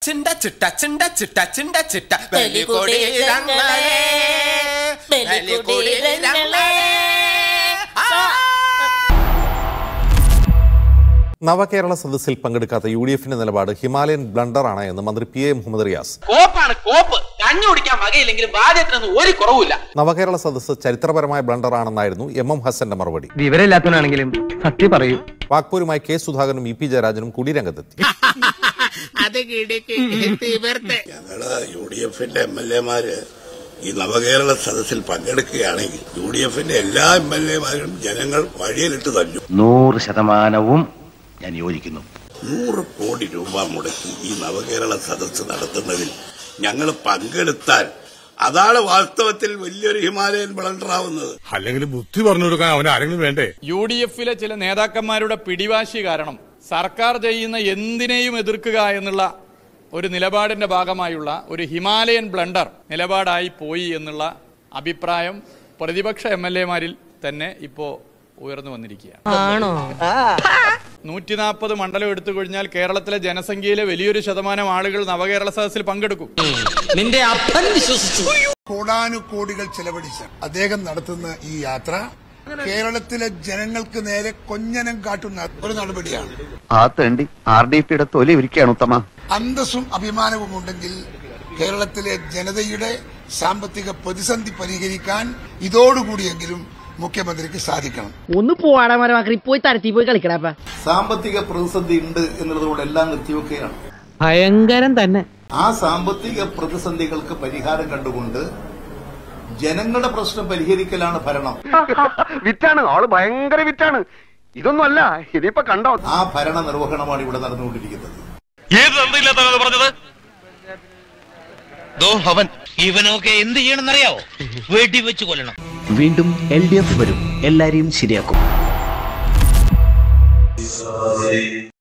ചിണ്ട ചിട്ട ചിണ്ട ചിട്ട ചിണ്ട ചിട്ട ബലികുടീരങ്ങളെ ബലികുടീരങ്ങളെ ആ നവകേരള സദസ്സിൽ പങ്കെടുക്കാത്ത യു ഡി എഫിന്റെ നിലപാട് ഹിമാലയൻ ബ്ലണ്ടറാണ് എന്ന് മന്ത്രി പി എ മുഹമ്മദ് റിയാസ് കോപ്പാണ് കോപ്പ് കഞ്ഞി കുടിക്കാൻ വകയില്ലെങ്കിലും ബാധ്യത്തിനൊന്നും ഒരു കുറവുമില്ല നവകേരള സദസ്സ് ചരിത്രപരമായ ബ്ലണ്ടറാണെന്നായിരുന്നു എം എം ഹസന്റെ മറുപടി വിവരമില്ലാത്തവനാണെങ്കിലും സത്യം പറയൂ വാഗ്പൂരുമായി കെ സുധാകരനും ഇ പി ജയരാജനും കുടിരംഗത്തെത്തി ഞങ്ങള് യു ഡി എഫിന്റെ എം എൽ എമാര് ഈ നവകേരള സദസ്സിൽ പങ്കെടുക്കുകയാണെങ്കിൽ യു ഡി എഫിന്റെ എല്ലാ എം എൽ എമാരും ജനങ്ങൾ വഴിയിലിട്ട് തല്ലു നൂറ് ശതമാനവും ഞാൻ യോജിക്കുന്നു നൂറ് കോടി രൂപ മുടക്കി ഈ നവകേരള സദസ്സ് നടത്തുന്നതിൽ ഞങ്ങൾ പങ്കെടുത്താൽ അതാണ് വാസ്തവത്തിൽ വലിയൊരു ഹിമാലയൻ ബ്ലണ്ടറാവുന്നത് അല്ലെങ്കിൽ ബുദ്ധി പറഞ്ഞു കൊടുക്കാൻ അവൻ ആരെങ്കിലും വേണ്ടേ യു ഡി എഫിലെ ചില നേതാക്കന്മാരുടെ പിടിവാശി കാരണം സർക്കാർ ചെയ്യുന്ന എന്തിനേയും എതിർക്കുക എന്നുള്ള ഒരു നിലപാടിന്റെ ഭാഗമായുള്ള ഒരു ഹിമാലയൻ ബ്ലണ്ടർ നിലപാടായി പോയി എന്നുള്ള അഭിപ്രായം പ്രതിപക്ഷ എം എൽ എമാരിൽ തന്നെ ഇപ്പോ ഉയർന്നു വന്നിരിക്കുകയാണ് നൂറ്റി നാൽപ്പത് മണ്ഡലം എടുത്തു കഴിഞ്ഞാൽ കേരളത്തിലെ ജനസംഖ്യയിലെ വലിയൊരു ശതമാനം ആളുകൾ നവകേരള സദസ്സിൽ പങ്കെടുക്കും കോടാനുകോടികൾ ചെലവഴിച്ച് അദ്ദേഹം നടത്തുന്ന ഈ യാത്ര കേരളത്തിലെ ജനങ്ങൾക്ക് നേരെ കൊഞ്ഞനം കാട്ടുന്ന ഒരു നടപടിയാണ് ആ തേണ്ടി ആർ ഡി പിയുടെ തൊലി ഒരുക്കുകയാണ് ഉത്തമ അന്തസ്സും അഭിമാനവും ഉണ്ടെങ്കിൽ കേരളത്തിലെ ജനതയുടെ സാമ്പത്തിക പ്രതിസന്ധി പരിഹരിക്കാൻ ഇതോടുകൂടിയെങ്കിലും മുഖ്യമന്ത്രിക്ക് സാധിക്കണം ഒന്ന് പോവാടാ മരമാക്കി പോയി തരത്തി പോയി കളിക്കടാപ്പ സാമ്പത്തിക പ്രതിസന്ധി ഉണ്ട് എന്നുള്ളതുകൊണ്ട് എല്ലാം നിർത്തിവെക്കുകയാണ് ഭയങ്കരം തന്നെ ആ സാമ്പത്തിക പ്രതിസന്ധികൾക്ക് പരിഹാരം കണ്ടുകൊണ്ട് ജനങ്ങളുടെ പ്രശ്നം പരിഹരിക്കലാണ് ഭരണം വിറ്റാണ് ആള് ഭയങ്കര വിറ്റാണ് ഇതൊന്നും അല്ല ഇനിയിപ്പൊ കണ്ടോ ആ ഭരണ നിർവഹണമാണ് ഇവിടെ നടന്നുകൊണ്ടിരിക്കുന്നത് ഏത് തന്ത്രയില്ലാത്തതാണ് പറഞ്ഞത് അവൻ ഇവനൊക്കെ എന്ത് ചെയ്യണമെന്നറിയാവോ വെടി വെച്ച് കൊല്ലണം വീണ്ടും എൽ ഡി എഫ് വരും എല്ലാരെയും ശരിയാക്കും